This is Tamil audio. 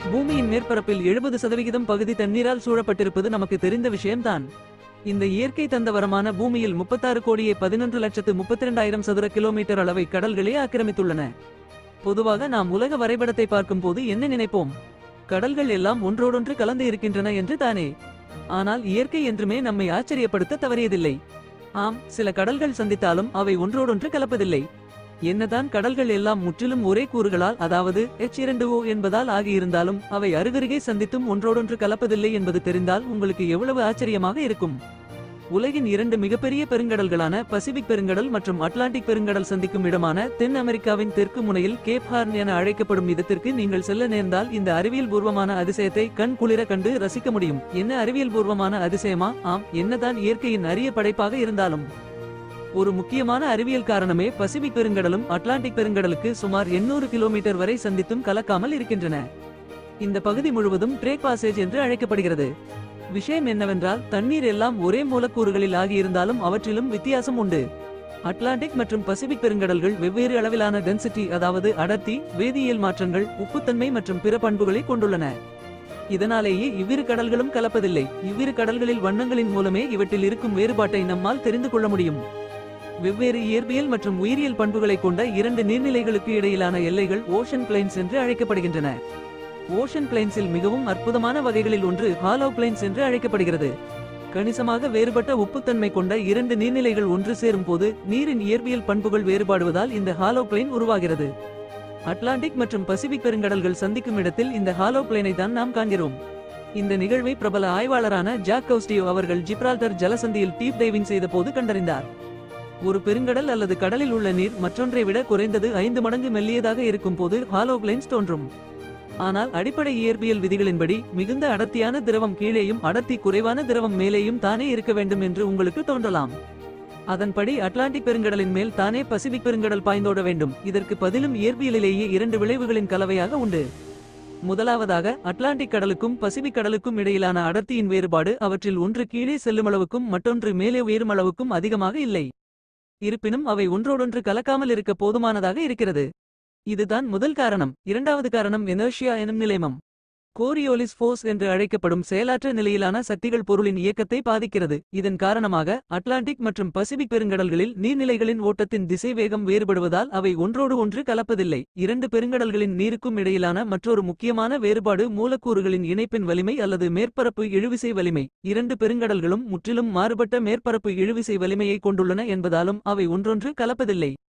பூமியின் மேற்பரப்பில் எழுபது சதவிகிதம் பகுதி தண்ணீரால் சூழப்பட்டிருப்பது நமக்கு தெரிந்த விஷயம்தான் இந்த இயற்கை தந்த வரமான பூமியில் முப்பத்தாறு கோடியே பதினொன்று லட்சத்து முப்பத்திரண்டாயிரம் சதுர கிலோமீட்டர் அளவை கடல்களே ஆக்கிரமித்துள்ளன பொதுவாக நாம் உலக வரைபடத்தை பார்க்கும்போது என்ன நினைப்போம் கடல்கள் எல்லாம் ஒன்றோடொன்று கலந்து இருக்கின்றன என்று தானே ஆனால் இயற்கை என்றுமே நம்மை ஆச்சரியப்படுத்த தவறியதில்லை ஆம் சில கடல்கள் சந்தித்தாலும் அவை ஒன்றோடொன்று கலப்பதில்லை என்னதான் கடல்கள் எல்லாம் முற்றிலும் ஒரே கூறுகளால் அதாவது எச் இரண்டு ஓ என்பதால் ஆகியிருந்தாலும் அவை அருகருகே சந்தித்தும் ஒன்றோடொன்று கலப்பதில்லை என்பது தெரிந்தால் உங்களுக்கு எவ்வளவு ஆச்சரியமாக இருக்கும் உலகின் இரண்டு மிகப்பெரிய பெருங்கடல்களான பசிபிக் பெருங்கடல் மற்றும் அட்லாண்டிக் பெருங்கடல் சந்திக்கும் இடமான தென் அமெரிக்காவின் தெற்கு முனையில் கேப் ஹார்ன் என அழைக்கப்படும் இடத்திற்கு நீங்கள் செல்ல நேர்ந்தால் இந்த அறிவியல் பூர்வமான அதிசயத்தை கண் குளிர கண்டு ரசிக்க முடியும் என்ன அறிவியல் பூர்வமான அதிசயமா ஆம் என்னதான் இயற்கையின் அரிய படைப்பாக இருந்தாலும் ஒரு முக்கியமான அறிவியல் காரணமே பசிபிக் பெருங்கடலும் அட்லாண்டிக் பெருங்கடலுக்கு சுமார் 800 கிலோமீட்டர் வரை சந்தித்தும் கலக்காமல் இருக்கின்றன இந்த பகுதி முழுவதும் ட்ரேக் பாசேஜ் என்று அழைக்கப்படுகிறது விஷயம் என்னவென்றால் தண்ணீர் எல்லாம் ஒரே மூலக்கூறுகளில் ஆகியிருந்தாலும் அவற்றிலும் வித்தியாசம் உண்டு அட்லாண்டிக் மற்றும் பசிபிக் பெருங்கடல்கள் வெவ்வேறு அளவிலான டென்சிட்டி அதாவது அடர்த்தி வேதியியல் மாற்றங்கள் உப்புத்தன்மை மற்றும் பிற பண்புகளை கொண்டுள்ளன இதனாலேயே இவ்விரு கடல்களும் கலப்பதில்லை இவ்விரு கடல்களில் வண்ணங்களின் மூலமே இவற்றில் இருக்கும் வேறுபாட்டை நம்மால் தெரிந்து கொள்ள முடியும் வெவ்வேறு இயற்பியல் மற்றும் உயிரியல் பண்புகளை கொண்ட இரண்டு நீர்நிலைகளுக்கு இடையிலான எல்லைகள் ஓஷன் பிளைன்ஸ் என்று அழைக்கப்படுகின்றன ஓஷன் பிளைன்ஸில் மிகவும் அற்புதமான வகைகளில் ஒன்று ஹாலோ பிளைன்ஸ் என்று அழைக்கப்படுகிறது கணிசமாக வேறுபட்ட உப்புத்தன்மை கொண்ட இரண்டு நீர்நிலைகள் ஒன்று சேரும் போது நீரின் இயற்பியல் பண்புகள் வேறுபாடுவதால் இந்த ஹாலோ பிளைன் உருவாகிறது அட்லாண்டிக் மற்றும் பசிபிக் பெருங்கடல்கள் சந்திக்கும் இடத்தில் இந்த ஹாலோ பிளைனை தான் நாம் காண்கிறோம் இந்த நிகழ்வை பிரபல ஆய்வாளரான ஜாக் கவுஸ்டியோ அவர்கள் ஜிப்ரால்டர் ஜலசந்தியில் டீப் டைவிங் செய்த போது கண்டறிந்தார் ஒரு பெருங்கடல் அல்லது கடலில் உள்ள நீர் மற்றொன்றை விட குறைந்தது ஐந்து மடங்கு மெல்லியதாக இருக்கும் போது ஹாலோபிளைன்ஸ் தோன்றும் ஆனால் அடிப்படை இயற்பியல் விதிகளின்படி மிகுந்த அடர்த்தியான திரவம் கீழேயும் அடர்த்தி குறைவான திரவம் மேலேயும் தானே இருக்க வேண்டும் என்று உங்களுக்கு தோன்றலாம் அதன்படி அட்லாண்டிக் பெருங்கடலின் மேல் தானே பசிபிக் பெருங்கடல் பாய்ந்தோட வேண்டும் இதற்கு பதிலும் இயற்பியலிலேயே இரண்டு விளைவுகளின் கலவையாக உண்டு முதலாவதாக அட்லாண்டிக் கடலுக்கும் பசிபிக் கடலுக்கும் இடையிலான அடர்த்தியின் வேறுபாடு அவற்றில் ஒன்று கீழே செல்லுமளவுக்கும் மற்றொன்று மேலே உயருமளவுக்கும் அதிகமாக இல்லை இருப்பினும் அவை ஒன்றோடொன்று கலக்காமல் இருக்க போதுமானதாக இருக்கிறது இதுதான் முதல் காரணம் இரண்டாவது காரணம் எனர்ஷியா எனும் நிலைமம் கோரியோலிஸ் ஃபோர்ஸ் என்று அழைக்கப்படும் செயலாற்ற நிலையிலான சக்திகள் பொருளின் இயக்கத்தை பாதிக்கிறது இதன் காரணமாக அட்லாண்டிக் மற்றும் பசிபிக் பெருங்கடல்களில் நீர்நிலைகளின் ஓட்டத்தின் திசை வேகம் வேறுபடுவதால் அவை ஒன்றோடு ஒன்று கலப்பதில்லை இரண்டு பெருங்கடல்களின் நீருக்கும் இடையிலான மற்றொரு முக்கியமான வேறுபாடு மூலக்கூறுகளின் இணைப்பின் வலிமை அல்லது மேற்பரப்பு இழுவிசை வலிமை இரண்டு பெருங்கடல்களும் முற்றிலும் மாறுபட்ட மேற்பரப்பு இழுவிசை வலிமையை கொண்டுள்ளன என்பதாலும் அவை ஒன்றொன்று கலப்பதில்லை